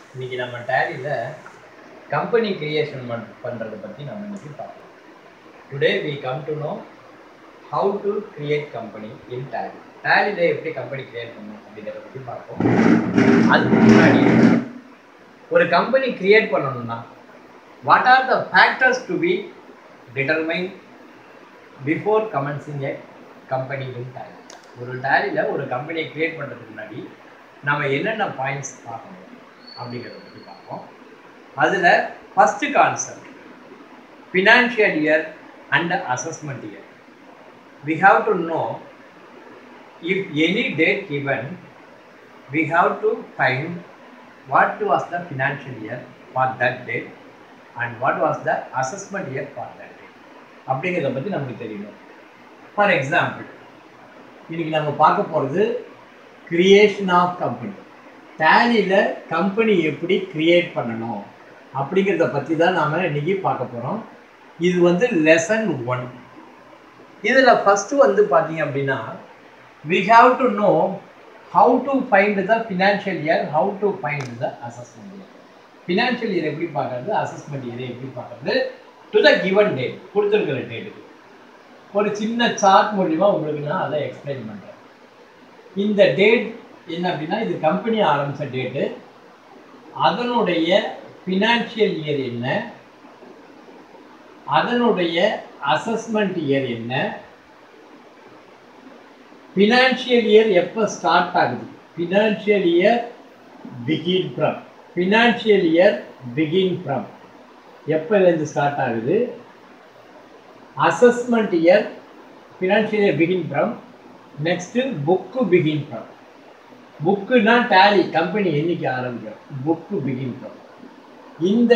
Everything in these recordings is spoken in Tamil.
இன்னைக்கு நம்ம டேலியில் கம்பெனி கிரியேஷன் பண்ணுறதை பற்றி நம்ம இன்னைக்கு பார்க்கலாம் today we come to know how to create company in Tally டேலியில் எப்படி கம்பெனி கிரியேட் பண்ணணும் அப்படிங்கிறத பற்றி பார்ப்போம் அதுக்கு முன்னாடி ஒரு கம்பெனி கிரியேட் பண்ணணும்னா what are the factors to be determine before commencing a company in Tally ஒரு டேலியில் ஒரு கம்பெனியை கிரியேட் பண்ணுறதுக்கு முன்னாடி நம்ம என்னென்ன பாயிண்ட்ஸ் பார்க்கணும் அப்படிங்கிறத பற்றி பார்ப்போம் அதில் first concept financial year and assessment year we have to know if any date given we have to find what was the financial year for that date and what was the assessment year for that date அப்படிங்கிறத பற்றி நமக்கு தெரியணும் ஃபார் எக்ஸாம்பிள் இன்னைக்கு நம்ம பார்க்க போகிறது கிரியேஷன் ஆஃப் கம்பெனி டேலியில் கம்பெனி எப்படி கிரியேட் பண்ணணும் அப்படிங்கிறத பற்றி தான் நாம் இன்னைக்கு பார்க்க போகிறோம் இது வந்து லெசன் ஒன் இதில் ஃபஸ்ட்டு வந்து பார்த்தீங்க அப்படின்னா we have to know how to find the financial year how to find the assessment year financial year எப்படி பார்க்கறது அசஸ்மெண்ட் இயர் எப்படி பார்க்கறது டு த கிவன் டேட் கொடுத்துருக்கிற டேட்டுக்கு ஒரு சின்ன சார்ட் மூலிமா உங்களுக்கு நான் அதை எக்ஸ்பிளைன் பண்ணுறேன் இந்த டேட் என்ன அப்படின்னா இது கம்பெனி ஆரம்பித்த டேட்டு அதனுடைய ஃபினான்ஷியல் இயர் என்ன அதனுடைய அசஸ்மெண்ட் இயர் என்ன ஃபினான்ஷியல் இயர் எப்போ ஸ்டார்ட் ஆகுது financial year begin from financial year begin from எப்போலேருந்து ஸ்டார்ட் ஆகுது assessment year financial year begin from next book begin from புக்குனா டேலி கம்பெனி என்னைக்கு ஆரம்பிக்கும் புக்கு பிகின் ஃப்ரம் இந்த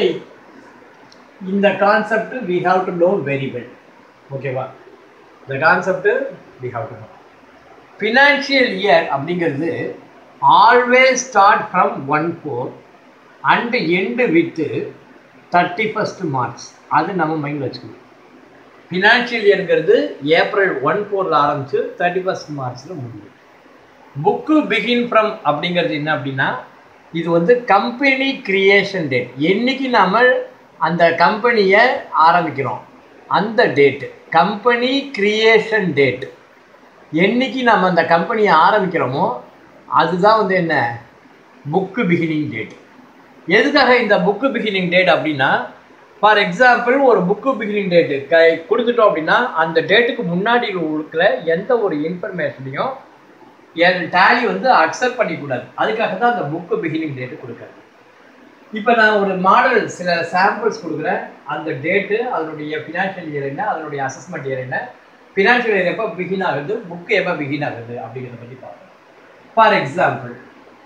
இந்த concept we have to know very well ஓகேவா இந்த concept we have to know financial year அப்படிங்கிறது always start from one four and end with thirty first March அது நம்ம மைண்டில் வச்சுக்கணும் ஃபினான்ஷியல் இயர்ங்கிறது ஏப்ரல் ஒன் ஃபோரில் ஆரம்பித்து தேர்ட்டி ஃபஸ்ட் மார்ச்சில் முடியும் புக்கு பிகின் ஃப்ரம் அப்படிங்கிறது என்ன அப்படின்னா இது வந்து கம்பெனி கிரியேஷன் டேட் என்னைக்கு நம்ம அந்த கம்பெனியை ஆரம்பிக்கிறோம் அந்த டேட்டு கம்பெனி கிரியேஷன் டேட் என்னைக்கு நம்ம அந்த கம்பெனியை ஆரம்பிக்கிறோமோ அதுதான் வந்து என்ன புக்கு பிகினிங் டேட் எதுக்காக இந்த புக்கு பிகினிங் டேட் அப்படின்னா ஃபார் எக்ஸாம்பிள் ஒரு புக்கு பிகினிங் டேட்டு கை கொடுத்துட்டோம் அப்படின்னா அந்த டேட்டுக்கு முன்னாடி இருக்கிற எந்த ஒரு இன்ஃபர்மேஷனையும் என் டேலி வந்து அக்செப்ட் பண்ணிக்கூடாது அதுக்காக தான் அந்த புக்கு பிகினிங் டேட்டு கொடுக்குறது இப்போ நான் ஒரு மாடல் சில சாம்பிள்ஸ் கொடுக்குறேன் அந்த டேட்டு அதனுடைய ஃபினான்ஷியல் இயர் என்ன அதனுடைய அசஸ்மெண்ட் இயர் என்ன ஃபினான்ஷியல் இயர் எப்போ பிகின் ஆகுது புக்கு எப்போ பிகின் ஆகுது அப்படிங்கிறத பற்றி பார்ப்போம் ஃபார் எக்ஸாம்பிள்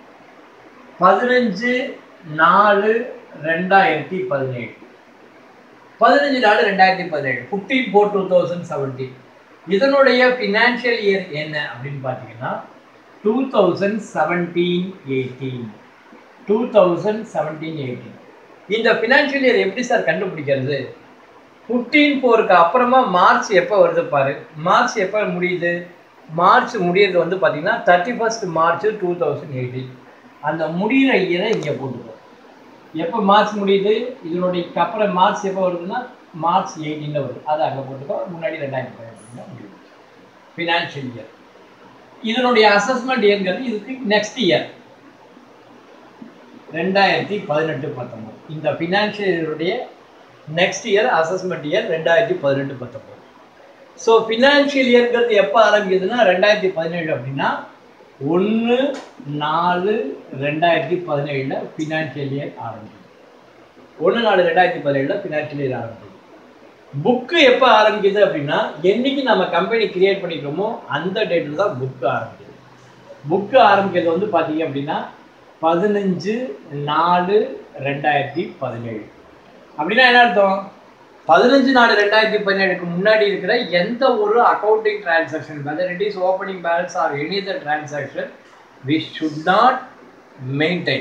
பதினஞ்சு நாலு ரெண்டாயிரத்தி பதினேழு பதினஞ்சு நாலு ரெண்டாயிரத்தி பதினேழு fifteen four two thousand seventeen இதனுடைய ஃபினான்ஷியல் இயர் என்ன அப்படின்னு பார்த்தீங்கன்னா two thousand seventeen eighteen two thousand seventeen eighteen இந்த ஃபினான்ஷியல் இயர் எப்படி சார் கண்டுபிடிக்கிறது ஃபிஃப்டீன் ஃபோருக்கு அப்புறமா மார்ச் எப்போ வருது பாரு மார்ச் எப்போ முடியுது மார்ச் முடியறது வந்து பார்த்தீங்கன்னா thirty first March two thousand eighteen அந்த முடிகிற இயரை இங்கே போட்டுக்கோ எப்போ மார்ச் முடியுது இதனுடைய அப்புறம் மார்ச் எப்போ வருதுன்னா மார்ச் எயிட்டீனில் வருது அதை அங்கே போட்டுக்கோ முன்னாடி ரெண்டாயிரத்தி பதினெட்டுல முடியுது ஃபினான்ஷியல் இயர் இதனுடைய அசஸ்மெண்ட் இயர்ங்கிறது இதுக்கு நெக்ஸ்ட் இயர் ரெண்டாயிரத்தி பதினெட்டு பத்தொம்போது இந்த ஃபினான்ஷியல் இயருடைய நெக்ஸ்ட் இயர் அசஸ்மெண்ட் இயர் ரெண்டாயிரத்தி பதினெட்டு பத்தொம்போது ஸோ ஃபினான்ஷியல் இயர்ங்கிறது எப்போ ஆரம்பிக்குதுன்னா ரெண்டாயிரத்தி பதினேழு அப்படின்னா ஒன்று நாலு ரெண்டாயிரத்தி பதினேழில் ஃபினான்ஷியல் இயர் ஆரம்பிக்குது ஒன்று நாலு ரெண்டாயிரத்தி பதினேழில் ஃபினான்ஷியல் இயர் ஆரம்பிக்குது புக்கு எப்போ ஆரம்பிக்குது அப்படின்னா என்னைக்கு நம்ம கம்பெனி கிரியேட் பண்ணிக்கிறோமோ அந்த டேட்டில் தான் புக்கு ஆரம்பிக்குது புக்கு ஆரம்பிக்கிறது வந்து பார்த்தீங்க அப்படின்னா பதினஞ்சு நாலு ரெண்டாயிரத்தி பதினேழு அப்படின்னா என்ன அர்த்தம் பதினஞ்சு நாலு ரெண்டாயிரத்தி பதினேழுக்கு முன்னாடி இருக்கிற எந்த ஒரு accounting transaction whether it is opening balance or any other transaction we should not maintain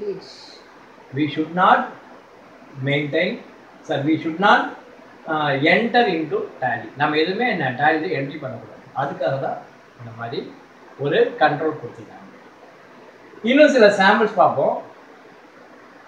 we should not maintain sir we should not enter into Tally நம்ம எதுவுமே என்ன டேலியில் என்ட்ரி பண்ணக்கூடாது அதுக்காக தான் இந்த மாதிரி ஒரு கண்ட்ரோல் கொடுத்துருக்காங்க இன்னும் சில சாம்பிள்ஸ் பார்ப்போம்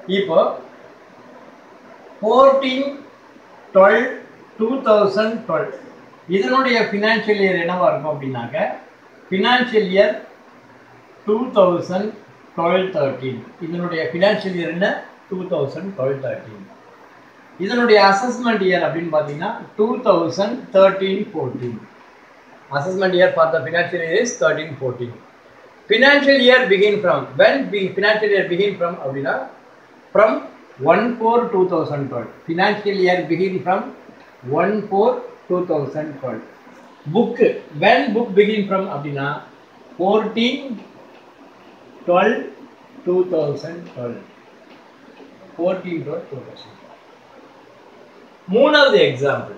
இப்போ fourteen twelve two thousand twelve இதனுடைய ஃபினான்ஷியல் இயர் என்னவா இருக்கும் அப்படின்னாக்க financial year two thousand twelve thirteen இதனுடைய ஃபினான்ஷியல் இயர் என்ன டூ தௌசண்ட் டுவெல் தேர்ட்டீன் இதனுடைய அசஸ்மெண்ட் இயர் அப்படின்னு பார்த்தீங்கன்னா two thousand thirteen fourteen assessment year for the financial year is thirteen fourteen financial year begin from when be financial year begin from அப்படின்னா from one four two thousand twelve financial year begin from one four two thousand twelve book when book begin from அப்படின்னா fourteen twelve two thousand twelve fourteen twelve two thousand மூணாவது example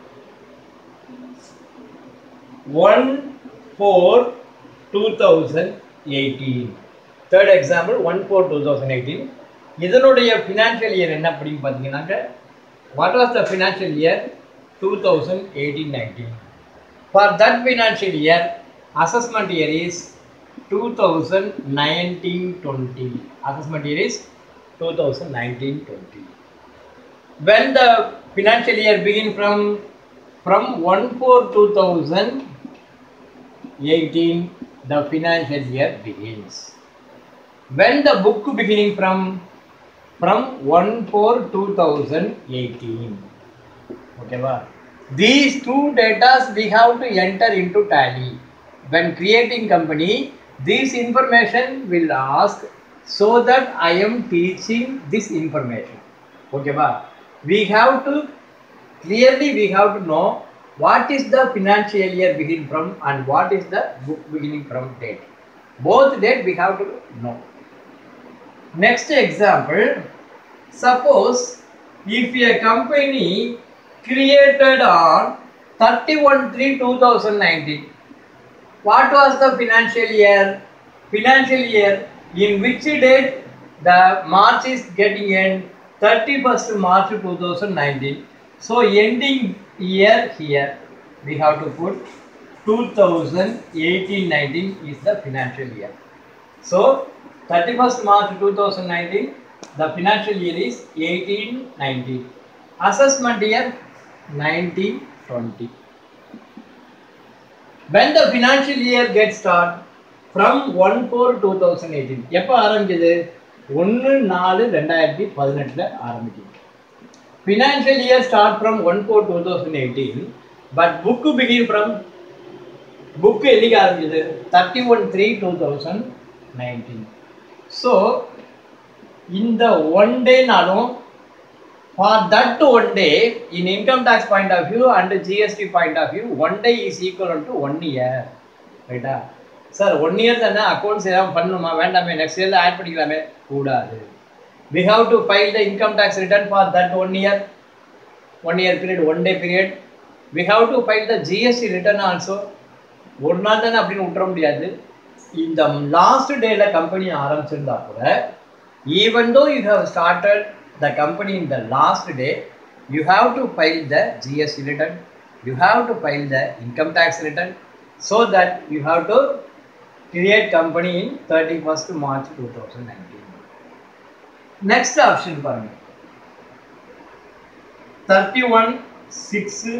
one four two thousand eighteen third example one four two thousand eighteen இதனுடைய ஃபினான்ஷியல் இயர் என்ன அப்படின்னு பார்த்தீங்கன்னாக்க what was the financial year two thousand eighteen nineteen for that financial year assessment year is two thousand nineteen twenty assessment year is two thousand nineteen twenty when the financial year begin from from 1 4 2018 the financial year begins when the book beginning from from 1 4 2018 okay va these two datas we have to enter into tally when creating company this information will ask so that i am teaching this information okay va we have to clearly we have to know what is the financial year begin from and what is the book beginning from date both date we have to know next example suppose if a company created on 31 3 2019 what was the financial year financial year in which date the march is getting end 31st March 2019. So ending year here we have to put 2018-19 is the financial year. So 31st March 2019 the financial year is 18-19. Assessment year 19-20. When the financial year gets start from 1-4-2018 எப்போ ஆரம்பிக்குது ஒன்று நாலு ரெண்டாயிரத்தி பதினெட்டில் ஆரம்பிக்குது financial year start from one four two thousand eighteen but book begin from book என்னைக்கு ஆரம்பிச்சது thirty one three two thousand nineteen so இந்த ஒன் டேனாலும் for that one day in income tax point of view and GST point of view one day is equal to one year ரைட்டா சார் ஒன் இயர் தானே அக்கௌண்ட்ஸ் ஏதாவது பண்ணணுமா வேண்டாமே நெக்ஸ்ட் இயரில் ஆட் பண்ணிக்கலாமே கூடாது we have to file the income tax return for that one year one year period one day period we have to file the GST return also ஒரு நாள் தானே அப்படின்னு விட்டுற முடியாது இந்த லாஸ்ட் டேல கம்பெனி ஆரம்பிச்சிருந்தா கூட even though you have started the company in the last day you have to file the GST return you have to file the income tax return so that you have to create company in 31st March 2019. Next option பாருங்க 31 6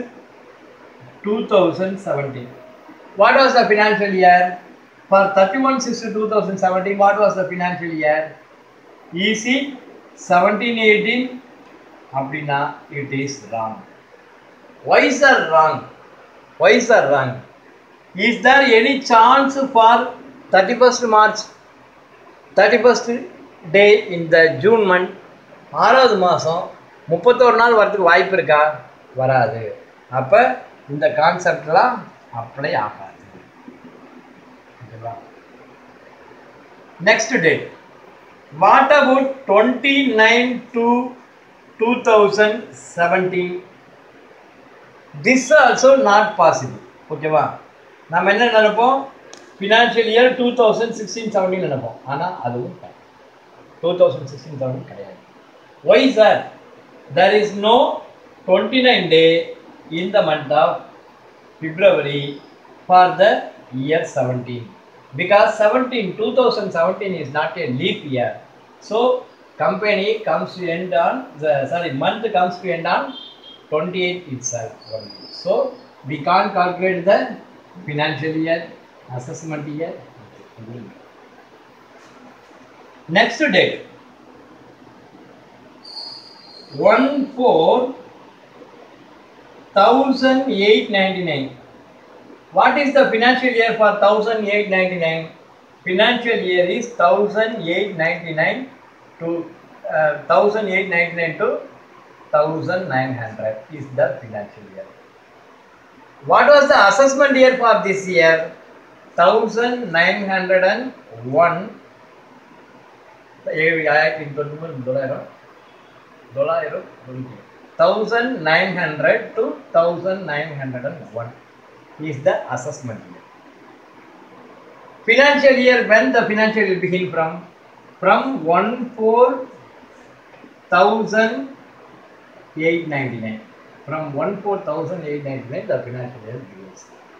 2017. What was the financial year? For 31 6 2017, what was the financial year? Is it 17 18? அப்படின்னா it is wrong. Why is that wrong? Why is that wrong? Is there any chance for 31st March, 31st day in the June month, ஆறாவது மாதம் முப்பத்தோரு நாள் வரதுக்கு வாய்ப்பு இருக்கா வராது அப்போ இந்த கான்செப்ட்லாம் அப்ளை ஆகாது ஓகேவா next date what about twenty nine to two thousand seventeen this also not possible ஓகேவா நம்ம என்ன நினைப்போம் financial year two thousand sixteen seventeen நினைப்போம் ஆனால் அதுவும் டூ தௌசண்ட் சிக்ஸ்டீன் செவன்டீன் கிடையாது why sir there is no twenty nine day in the month of February for the year seventeen because seventeen two thousand seventeen is not a leap year so company comes to end on the sorry month comes to end on 28 itself only. So we can't calculate the financial year, assessment year. Next date. 1 4 1899. What is the financial year for 1899? Financial year is 1899 to uh, 1899 to 1900 is the financial year. What was the assessment year for this year? 1901 ஆயிரத்தி தொண்ணூறு தொள்ளாயிரம் தொள்ளாயிரம் thousand nine hundred to thousand nine hundred and one is the assessment year financial year when the financial year begin from from 1 4 1899 from 1 4 1899 the financial year begins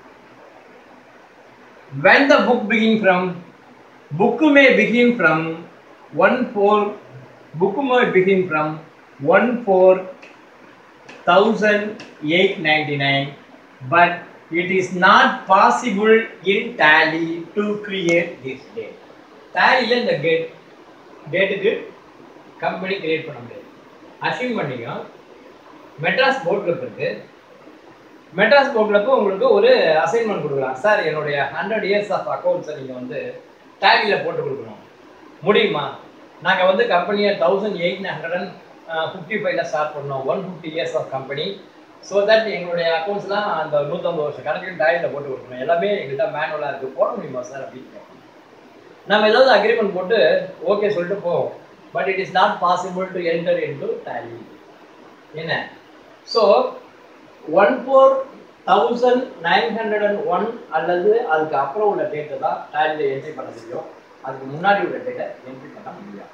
when the book begin from book may begin from 1 4 book may begin from 1 4 1899 but it is not possible in tally to create this date tallyல இந்த கேட் டேட்டுக்கு கம்பெனி கிரியேட் பண்ண முடியாது அசியூம் பண்ணிக்கோ மெட்ராஸ் போர்ட் கிளப் இருக்கு மெட்ராஸ் போர்ட் கிளப் உங்களுக்கு ஒரு அசைன்மெண்ட் கொடுக்கலாம் சார் என்னுடைய ஹண்ட்ரட் இயர்ஸ் ஆஃப் அக்கௌண்ட்ஸை நீங்கள் வந்து டேலியில் போட்டு கொடுக்கணும் முடியுமா நாங்கள் வந்து கம்பெனியை thousand eight hundred and fifty ஃபைவ்ல ஸ்டார்ட் பண்ணோம் one fifty years of company so that எங்களுடைய அக்கௌண்ட்ஸ்லாம் அந்த நூற்றம்பது வருஷம் கணக்கு டயரில் போட்டு கொடுக்கணும் எல்லாமே எங்கள்கிட்ட மேனுவலாக இருக்குது போட முடியுமா சார் அப்படின்னு கேட்கணும் நம்ம ஏதாவது அக்ரிமெண்ட் போட்டு ஓகே சொல்லிட்டு போவோம் but it is not possible to enter in to Tally என்ன so one four thousand nine hundred and one அல்லது அதுக்கு அப்புறம் உள்ள டேட்டை தான் டேலியில் என்ட்ரி பண்ண முடியும் அதுக்கு முன்னாடி உள்ள டேட்டை என்ட்ரி பண்ண முடியாது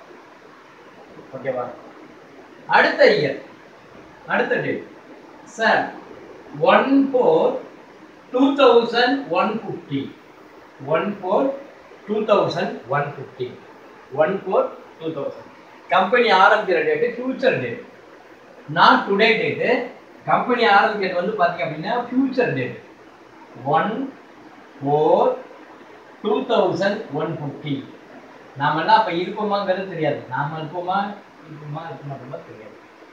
ஓகேவா அடுத்த இயர் அடுத்த date sir one four two thousand one fifty one four two thousand one fifty one four two thousand company ஆரம்பிக்கிற date future date not today date company ஆரம்பிக்கிறது வந்து பார்த்தீங்க அப்படின்னா future date one four two thousand one fifty நாமெல்லாம் அப்போ இருப்போமாங்கிறது தெரியாது நாம இருப்போமா இருப்போமா இருக்க மாட்டோமா தெரியாது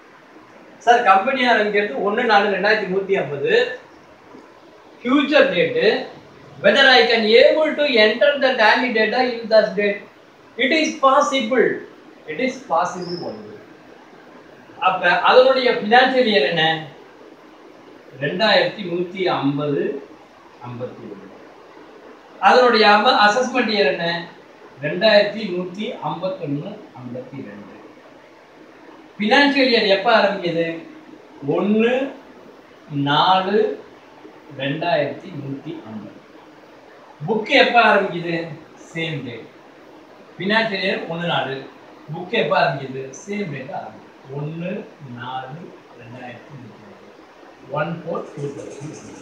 சார் கம்பெனி ஆரம்பிக்கிறது ஒன்று நாலு ரெண்டாயிரத்தி நூற்றி ஐம்பது future date whether I can able to enter the Tally data in thus date it is possible it is possible ஒன்று அப்ப அதனுடைய ஃபினான்ஷியல் இயர் என்ன ரெண்டாயிரத்தி நூற்றி ஐம்பது ஐம்பத்தி ஒன்று அதனுடைய அசஸ்மெண்ட் இயர் என்ன ரெண்டாயிரத்தி நூற்றி ஐம்பத்தொன்று ஐம்பத்தி ரெண்டு ஃபினான்ஷியல் இயர் எப்போ ஆரம்பிக்குது ஒன்று நாலு ரெண்டாயிரத்தி நூற்றி ஐம்பது புக்கு எப்போ ஆரம்பிக்குது சேம் டேட் ஃபினான்ஷியல் இயர் ஒன்று நாலு புக்கு எப்போ ஆரம்பிக்குது சேம் டேட் ஆரம்பிக்குது ஒன்று நாலு ரெண்டாயிரத்தி நூற்றி ஐம்பது one four two thousand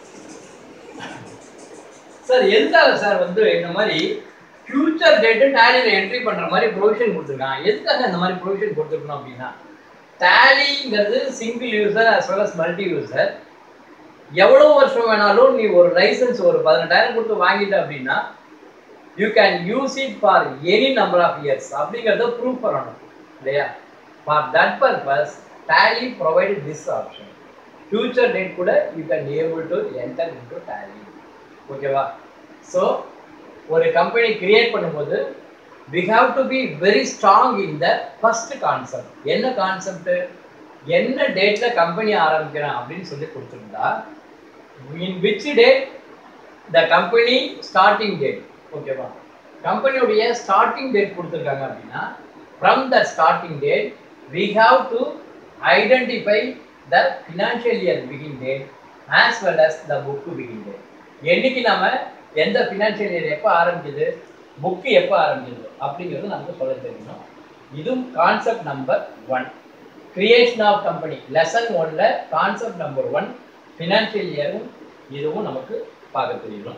sir எதுக்காக சார் வந்து இந்த மாதிரி ஃபியூச்சர் டேட்டு டேலியில் என்ட்ரி பண்ணுற மாதிரி ப்ரொவிஷன் கொடுத்துருக்கான் எதுக்காக இந்த மாதிரி ப்ரொவிஷன் கொடுத்துருக்கணும் அப்படின்னா டேலிங்கிறது single user as well as multi user எவ்வளோ வருஷம் வேணாலும் நீ ஒரு லைசன்ஸ் ஒரு பதினெட்டாயிரம் கொடுத்து வாங்கிட்ட அப்படின்னா you can use it for any number of years அப்படிங்கிறத ப்ரூவ் பண்ணணும் இல்லையா for that purpose Tally provide this option future date கூட you can able to enter into Tally ஓகேவா ஸோ ஒரு கம்பெனி கிரியேட் பண்ணும்போது we have to be very strong in the first concept என்ன கான்செப்ட் என்ன டேட்ல கம்பெனி ஆரம்பிக்கிறேன் அப்படின்னு சொல்லி கொடுத்துருந்தா in which date the company starting date ஓகேவா கம்பெனியுடைய ஸ்டார்டிங் டேட் கொடுத்துருக்காங்க அப்படின்னா from the starting date we have to identify the financial year begin date as well as the book begin date என்னைக்கு நாம எந்த ஃபினான்ஷியல் இயர் எப்போ ஆரம்பிக்குது புக்கு எப்போ ஆரம்பிக்குது அப்படிங்கிறது நமக்கு சொல்ல தெரியணும் இதுவும் concept number one creation of company lesson ஒன்ல கான்செப்ட் நம்பர் ஒன் ஃபினான்ஷியல் இயரும் இதுவும் நமக்கு பார்க்க தெரியணும்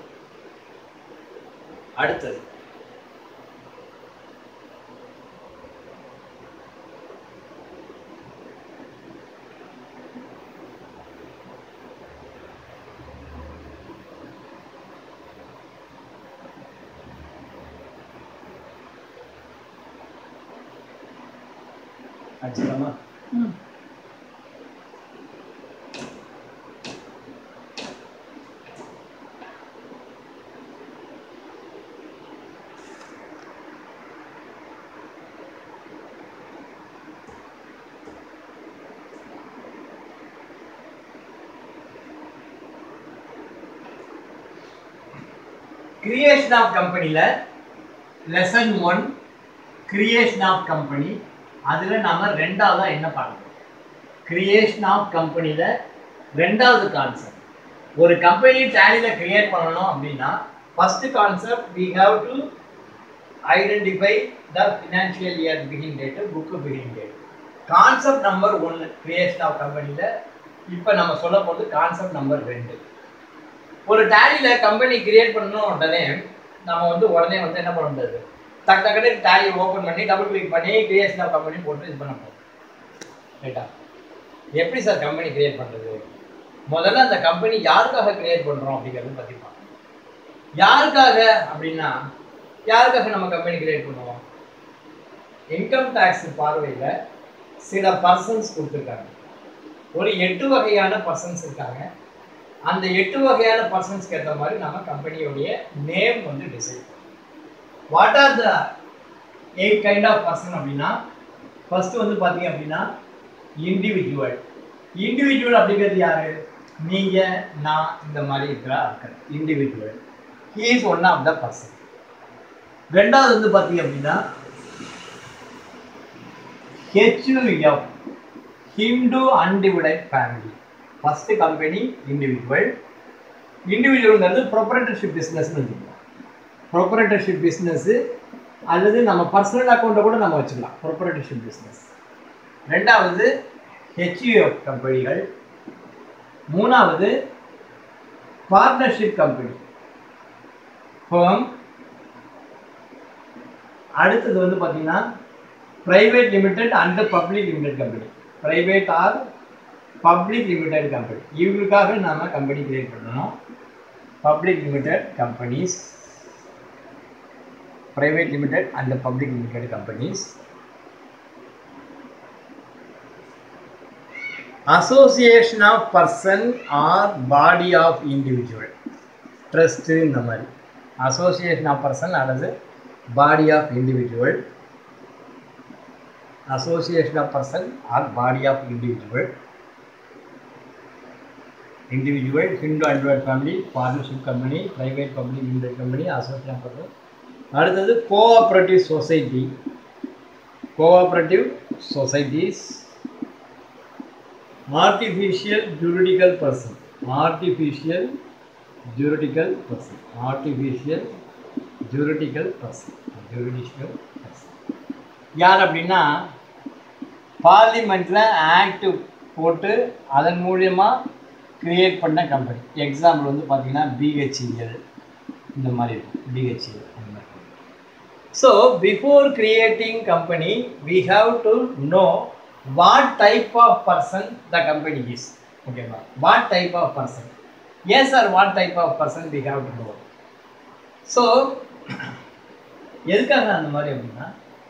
அடுத்தது அடிச்சுக்கலாமா ம் கிரியேஷன் ஆஃப் கம்பெனியில் lesson one creation of company அதில் நாம ரெண்டாவதா என்ன பார்க்கணும் கிரியேஷன் ஆஃப் கம்பெனியில் ரெண்டாவது கான்செப்ட் ஒரு கம்பெனி டேலியில் கிரியேட் பண்ணணும் அப்படின்னா first concept we have to identify the financial year begin date book begin date concept number ஒன்று கிரியேஷன் ஆஃப் கம்பெனியில் இப்போ நம்ம சொல்ல போகிறது கான்செப்ட் நம்பர் ரெண்டு ஒரு டேலியில் கம்பெனி கிரியேட் பண்ணணும் உடனே நம்ம வந்து உடனே வந்து என்ன பண்ண முடியாது டக்கு டக்குனு டேலி ஓப்பன் பண்ணி டபுள் கிளிக் பண்ணி கிரியேஷன் ஆஃப் கம்பெனி போட்டு இது பண்ண முடியாது ரைட்டா எப்படி சார் கம்பெனி கிரியேட் பண்ணுறது முதல்ல அந்த கம்பெனி யாருக்காக கிரியேட் பண்ணுறோம் அப்படிங்கிறது பற்றி பார்க்கணும் யாருக்காக அப்படின்னா யாருக்காக நம்ம கம்பெனி கிரியேட் பண்ணுவோம் இன்கம் டேக்ஸ் பார்வையில் சில பர்சன்ஸ் கொடுத்துருக்காங்க ஒரு எட்டு வகையான பர்சன்ஸ் இருக்காங்க அந்த எட்டு வகையான பர்சன்ஸ்க்கு ஏற்ற மாதிரி நம்ம கம்பெனியோடைய நேம் வந்து decide what are the eight kind of person அப்படின்னா ஃபர்ஸ்ட் வந்து பார்த்தீங்க அப்படின்னா இண்டிவிஜுவல் இண்டிவிஜுவல் அப்படிங்கிறது யாரு நீங்க நான் இந்த மாதிரி இருக்கிற ஆட்கள் individual he is one of the person ரெண்டாவது வந்து பார்த்தீங்க அப்படின்னா HUF Hindu undivided family first company individual இண்டிவிஜுவல்ங்கிறது ப்ரொப்பரேட்டர்ஷிப் பிஸ்னஸ்னு வச்சுக்கலாம் ப்ரொப்பரேட்டர்ஷிப் பிஸ்னஸ்ஸு அல்லது நம்ம பர்சனல் அக்கௌண்ட்டை கூட நம்ம வச்சுக்கலாம் ப்ரொப்பரேட்டர்ஷிப் பிஸ்னஸ் ரெண்டாவது ஹெச்யூஎஃப் கம்பெனிகள் மூணாவது பார்ட்னர்ஷிப் கம்பெனி ஃபேம் அடுத்தது வந்து பார்த்தீங்கன்னா private limited and public limited company private or public limited company இவங்களுக்காக நாம கம்பெனி கிரியேட் பண்ணணும் public limited companies private limited and the public limited companies association of person or body of individual trust இந்த மாதிரி association of person அல்லது body of individual association of person or body of individual individual hindu and family partnership company private public limited company association of person அடுத்தது cooperative society cooperative societies artificial juridical person artificial juridical person artificial juridical person juridical person யார் அப்படின்னா பார்லிமெண்ட்டில் ஆக்ட் போட்டு அதன் மூலியமாக கிரியேட் பண்ண கம்பெனி எக்ஸாம்பிள் வந்து பார்த்தீங்கன்னா பிஹெச்இஎல் இந்த மாதிரி இருக்கும் பிஹெச்இஎல் அந்த மாதிரி So before creating company, we have to know what type of person the company is. Okay, ma'am. What type of person? Yes, sir. What type of person we have to know. So எதுக்காக அந்த மாதிரி அப்படின்னா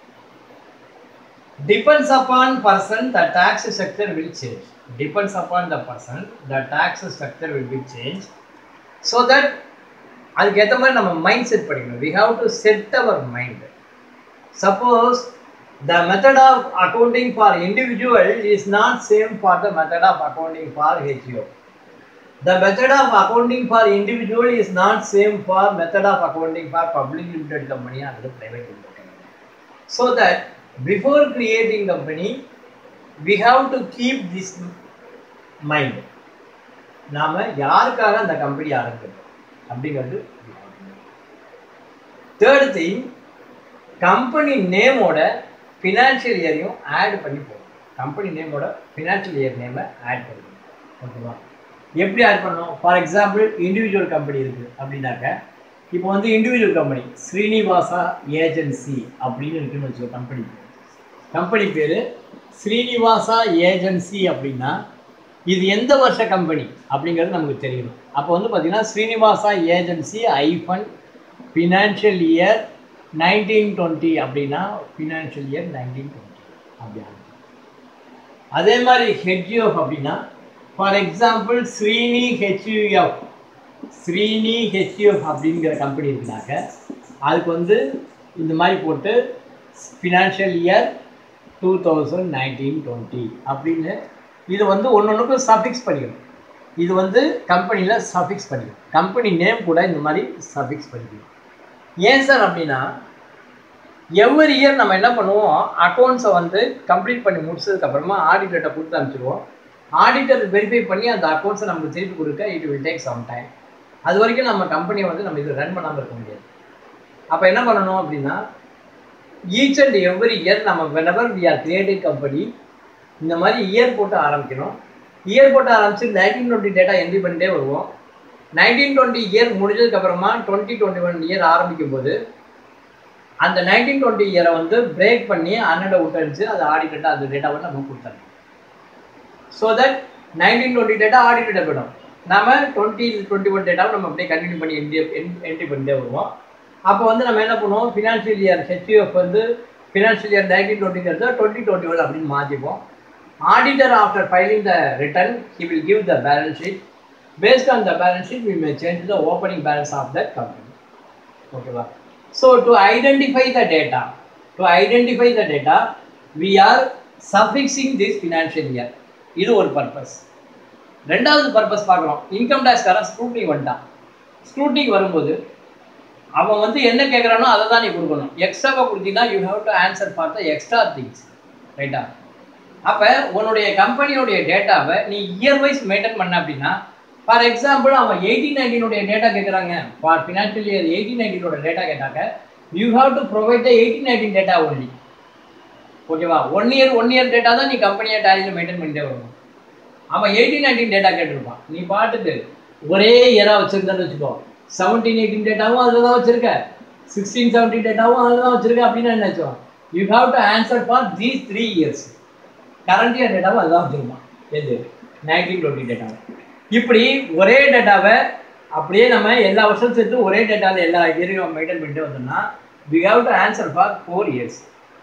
depends upon person the tax structure will change depends upon the person the tax structure will be changed so that அதுக்கு ஏற்ற மாதிரி நம்ம மைண்ட் செட் பண்ணிக்கணும் we have to set our mind suppose the method of accounting for individual is not same for the method of accounting for HUF the method of accounting for individual is not same for method of accounting for public limited company அல்லது private limited company so that before creating company we have to keep this mind நாம் யாருக்காக அந்த கம்பெனி ஆரம்பிக்கிறோம் அப்படிங்கிறது தேர்ட் திங் கம்பெனி நேமோட ஃபினான்ஷியல் இயரையும் ஆட் பண்ணி போகணும் கம்பெனி நேமோட ஃபினான்ஷியல் இயர் நேமை ஆட் பண்ணணும் ஓகேவா எப்படி ஆட் பண்ணணும் ஃபார் எக்ஸாம்பிள் இண்டிவிஜுவல் கம்பெனி இருக்குது அப்படின்னாக்க இப்போ வந்து இண்டிவிஜுவல் கம்பெனி ஸ்ரீனிவாசா ஏஜென்சி அப்படின்னு இருக்குன்னு வச்சுக்கோ கம்பெனி கம்பெனி பேர் ஸ்ரீனிவாசா ஏஜென்சி அப்படின்னா இது எந்த வருஷ கம்பெனி அப்படிங்கிறது நமக்கு தெரியணும் அப்போ வந்து பார்த்தீங்கன்னா Srinivasa agency hyphen financial year nineteen twenty அப்படின்னா ஃபினான்ஷியல் இயர் நைன்டீன் டுவெண்ட்டி அப்படி ஆகும் அதே மாதிரி ஹெச்யூஎஃப் அப்படின்னா for example Srini HUF Srini HUF அப்படிங்கிற கம்பெனி இருந்தாக்க அதுக்கு வந்து இந்த மாதிரி போட்டு financial year two thousand nineteen twenty அப்படின்னு இது வந்து ஒன்று ஒன்றுக்கும் சஃபிக்ஸ் பண்ணிக்கணும் இது வந்து கம்பெனியில் சஃபிக்ஸ் பண்ணிக்கணும் கம்பெனி நேம் கூட இந்த மாதிரி சஃபிக்ஸ் பண்ணிக்கணும் ஏன் சார் அப்படின்னா எவ்வரி இயர் நம்ம என்ன பண்ணுவோம் அக்கௌண்ட்ஸை வந்து கம்ப்ளீட் பண்ணி முடிச்சதுக்கப்புறமா ஆடிட்டர்கிட்ட கொடுத்து அனுப்பிச்சிடுவோம் ஆடிட்டர் வெரிஃபை பண்ணி அந்த அக்கௌண்ட்ஸை நமக்கு திருப்பி கொடுக்க it will take some time அது வரைக்கும் நம்ம கம்பெனியை வந்து நம்ம இது ரன் பண்ணாமல் இருக்க முடியாது அப்போ என்ன பண்ணணும் அப்படின்னா ஈச் அண்ட் எவ்ரி இயர் நம்ம whenever we are creating company இந்த மாதிரி இயர் போட்டு ஆரம்பிக்கணும் இயர் போட்டு ஆரம்பிச்சு நைன்டீன் டுவெண்ட்டி டேட்டா என்ட்ரி பண்ணிட்டே வருவோம் நைன்டீன் டுவெண்ட்டி இயர் முடிஞ்சதுக்கப்புறமா டுவெண்ட்டி டுவெண்ட்டி ஒன் இயர் ஆரம்பிக்கும் போது அந்த நைன்டீன் டுவெண்ட்டி இயரை வந்து பிரேக் பண்ணி அன்னட விட்டடிச்சு அது ஆடிட்டா அந்த டேட்டாவை நம்ம கொடுத்துருவோம் so that nineteen twenty data ஆடிட்டே போயிடும் நாம டுவெண்ட்டி டுவெண்ட்டி ஒன் டேட்டாவை நம்ம அப்படியே கண்டினியூ பண்ணி என்ட்ரி என்ட்ரி பண்ணிட்டே வருவோம் அப்போ வந்து நம்ம என்ன பண்ணுவோம் ஃபினான்ஷியல் இயர் ஹெச்யூஎஃப் வந்து ஃபினான்ஷியல் இயர் நைன்டீன் டுவெண்ட்டி எடுத்து டுவெண்ட்டி டுவெண்ட்டி ஒன் அப்படின்னு மாற்றிப்போம் auditor after filing the return he will give the balance sheet based on the balance sheet we may change the opening balance of the company ஓகேவா so to identify the data to identify the data we are suffixing this financial year இது ஒரு பர்பஸ் ரெண்டாவது பர்பஸ் பார்க்குறோம் இன்கம் டேக்ஸ்காரன் ஸ்க்ரூட்னி வந்துட்டான் ஸ்க்ரூட்னிக்கு வரும்போது அவன் வந்து என்ன கேட்குறானோ அதை தான் நீ கொடுக்கணும் எக்ஸ்ட்ராவாக கொடுத்தீங்கன்னா you have to answer for the extra things ரைட்டா அப்போ உன்னுடைய கம்பெனியோடைய டேட்டாவை நீ இயர் வைஸ் மெயின்டைன் பண்ண அப்படின்னா ஃபார் எக்ஸாம்பிள் அவன் எயிட்டீன் நைன்டீனுடைய டேட்டா கேட்குறாங்க ஃபார் ஃபினான்ஷியல் இயர் எயிட்டீன் நைன்டீனோட டேட்டா கேட்டாக்க you have to provide the eighteen nineteen data only ஓகேவா one year one year data தான் நீ கம்பெனியை டேலியில் மெயின்டைன் பண்ணிட்டே வரணும் அவன் எயிட்டீன் நைன்டீன் டேட்டா கேட்டிருப்பான் நீ பாட்டுக்கு ஒரே இயராக வச்சுருந்தேன்னு வச்சுக்கோ செவன்டீன் எயிட்டீன் டேட்டாவும் அதில் தான் வச்சிருக்க சிக்ஸ்டீன் செவன்டீன் டேட்டாவும் அதில் தான் வச்சிருக்க அப்படின்னு என்ன வச்சோம் you have to answer for these three years current year டேட்டாவும் அதுதான் வச்சிருப்பான் எது நைன்டீன் டுவெண்ட்டி டேட்டாவை இப்படி ஒரே டேட்டாவை அப்படியே நம்ம எல்லா வருஷம் சேர்த்து ஒரே டேட்டாவில் எல்லா இயரையும் மெயின்டைன் பண்ணிட்டு வந்தோம்னா we have to answer for four years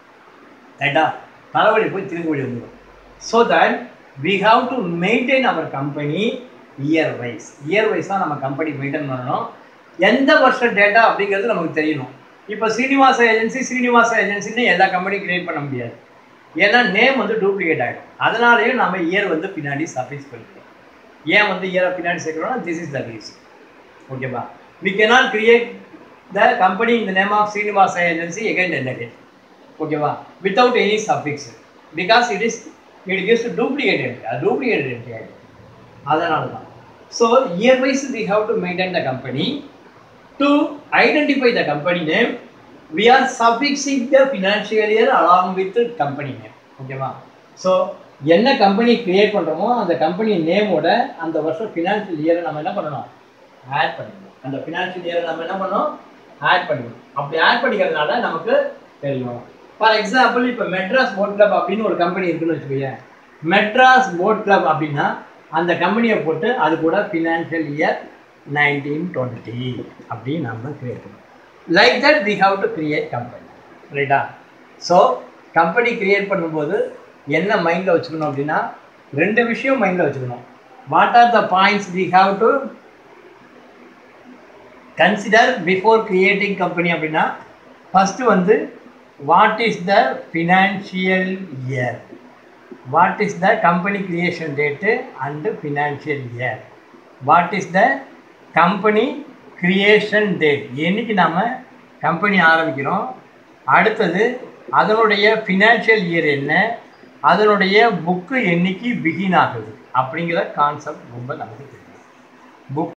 ரைட்டா தலைவலி போய் திரும்பி வந்துடும் so that we have to maintain our company year wise year wise தான் நம்ம கம்பெனி மெயின்டைன் பண்ணணும் எந்த வருஷம் டேட்டா அப்படிங்கிறது நமக்கு தெரியணும் இப்போ ஸ்ரீனிவாச ஏஜென்சி ஸ்ரீனிவாச ஏஜென்சின்னு எல்லா கம்பெனியும் கிரியேட் பண்ண முடியாது ஏன்னா நேம் வந்து டூப்ளிகேட் ஆகிடும் அதனாலேயும் நம்ம இயர் வந்து பின்னாடி சஃபிக்ஸ் பண்ணிக்கிறோம் ஏன் வந்து இயரை பின்னாடி சேர்க்கிறோம்னா திஸ் இஸ் த ரீசன் ஓகேவா we cannot create the company இந்த name of Srinivasa agency again and again ஓகேவா without any suffix because it is it gives duplicate entry அது டூப்ளிகேட் என்ட்ரி ஆகிடும் அதனால தான் so year wise we have to maintain the company to identify the company name we are suffixing the financial year along with company name ஓகேவா ஸோ என்ன கம்பெனி கிரியேட் பண்ணுறோமோ அந்த கம்பெனி நேமோட அந்த வருஷம் ஃபினான்ஷியல் இயரை நம்ம என்ன பண்ணணும் ஆட் பண்ணிக்கணும் அந்த ஃபினான்ஷியல் இயரை நம்ம என்ன பண்ணணும் ஆட் பண்ணிக்கணும் அப்படி ஆட் பண்ணிக்கிறதுனால நமக்கு தெரியும் ஃபார் எக்ஸாம்பிள் இப்போ மெட்ராஸ் போட் கிளப் அப்படின்னு ஒரு கம்பெனி இருக்குன்னு வச்சுக்கோங்க மெட்ராஸ் போட் கிளப் அப்படின்னா அந்த கம்பெனியை போட்டு அது கூட ஃபினான்ஷியல் இயர் நைன்டீன் டுவெண்ட்டி அப்படின்னு நம்ம கிரியேட் பண்ணணும் like that we have to create company ரைட்டா ஸோ கம்பெனி கிரியேட் பண்ணும்போது என்ன மைண்டில் வச்சுக்கணும் அப்படின்னா ரெண்டு விஷயம் மைண்டில் வச்சுக்கணும் what are the points we have to consider before creating company அப்படின்னா ஃபஸ்ட்டு வந்து what is the financial year what is the company creation date and financial year what is the company creation date என்னைக்கு நாம் கம்பெனி ஆரம்பிக்கிறோம் அடுத்தது அதனுடைய ஃபினான்ஷியல் இயர் என்ன அதனுடைய புக்கு என்னைக்கு பிகின் ஆகுது அப்படிங்கிற கான்செப்ட் ரொம்ப நமக்கு தெரியும் புக்